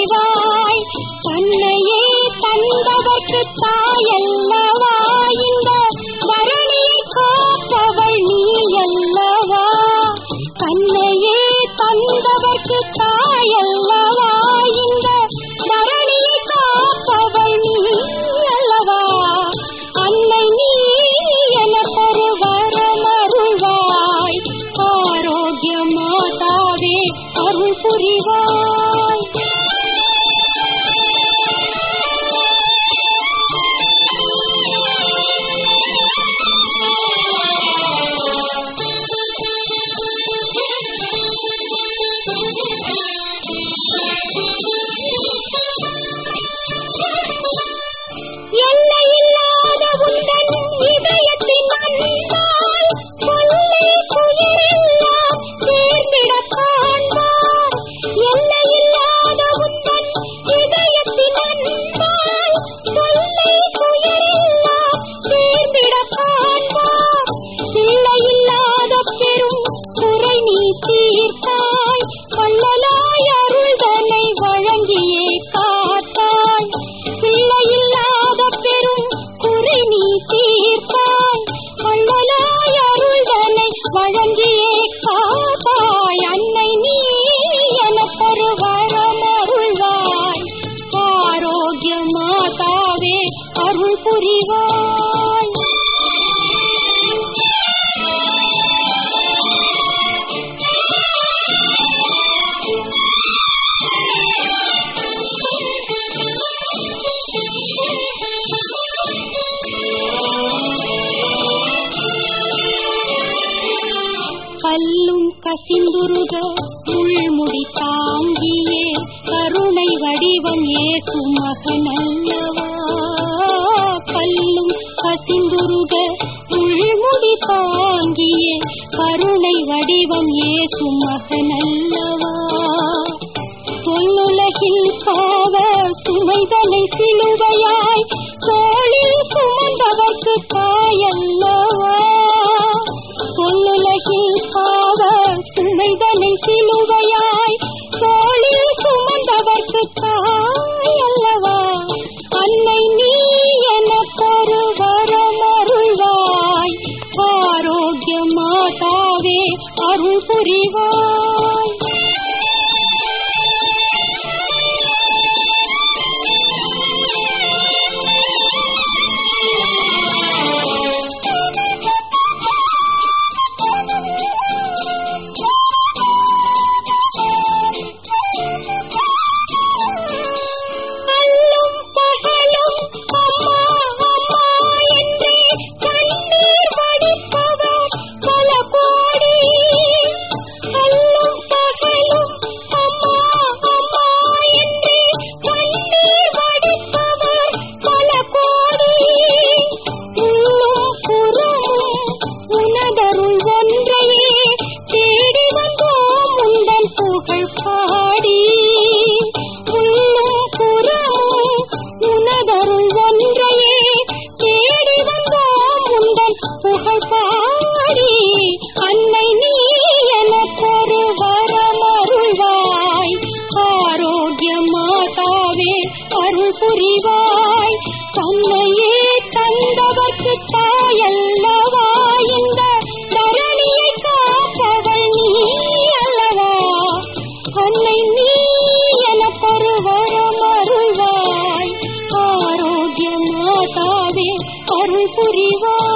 புரிவாய் தன்னையே தந்தவர்க்கு தாயல்லவா இந்த தரணியை காப்பவள் நீ அல்லவா தன்னையே தந்தவர்க்கு தாயல்லவா இந்த தரணியை காப்பவள் நீ அல்லவா அன்னை நீ எனக்கொரு வரமருள்வாய் ஆரோக்கிய மாதாவே அருள் புரிவாய் எல்லையில்லாத உந்தன் இதயத்தின் அன்பால் கொள்ளை துயரெல்லாம் சேர்ந்திடக் காண்பாய். எல்லையில்லாத உந்தன் இதயத்தின் அன்பால் கொள்ளை துயரெல்லாம் சேர்ந்திடக் காண்பாய். பிள்ளையில்லாத பெரும் குறை நீ தீர்த்தாய் வள்ளலாய் அருள்தனை வழங்கியே காத்தாய் பிள்ளையில்லாத பெரும் குறை நீ தீர்த்தாய் வள்ளலாய் அருள்தனை வழங்கியே காத்தாய் அன்னை நீ எனக்கொரு வரமருள்வாய் ஆரோக்கிய மாதாவே அருள் புரிவாய் கல்லும் கசிந்துருக முள்முடி தாங்கியே கருணை வடிவம் ஏசு மகனல்லவா கல்லும் கசிந்துருக முள்முடி தாங்கியே கருணை வடிவம் ஏசு மகனல்லவா சொல்லுலகில் பாவ சுமைதனை சிலுவையாய் தோளில் சுமந்தவர்க்கு தாயல்லவா சொல்லுலகில் பாவ சுமைதனை சிலுவையாய் தோளில் சுமந்தவர்க்கு தாயல்லவா அன்னை நீ எனக்கொரு வரமருள்வாய் ஆரோக்கிய மாதாவே அருள் புரிவாய் அல்லும் பகலும் அம்மா அம்மா என்றே கண்ணீர் வடிப்பவர் பல கோடி அல்லும் பகலும் அம்மா அம்மா என்றே கண்ணீர் வடிப்பவர் பல கோடி உள்ளும் புறமும் உனதருள் ஒன்றையே தேடி வந்தோம் உந்தன் புகழ் பாடி உள்ளும் புறமும் உனதருள் ஒன்றையே தேடி வந்தோம் உந்தன் புகழ் பாடி அன்னை நீ எனக்கொரு வரமருள்வாய் ஆரோக்கிய மாதாவே அருள் புரிவாய் தன்னையே தந்தவர்க்கு தாயல்லவா இந்த தரணியை காப்பவள் நீ அல்லவா அன்னை நீ எனக்கொரு வரமருள்வாய் ஆரோக்கிய மாதாவே அருள் புரிவாய்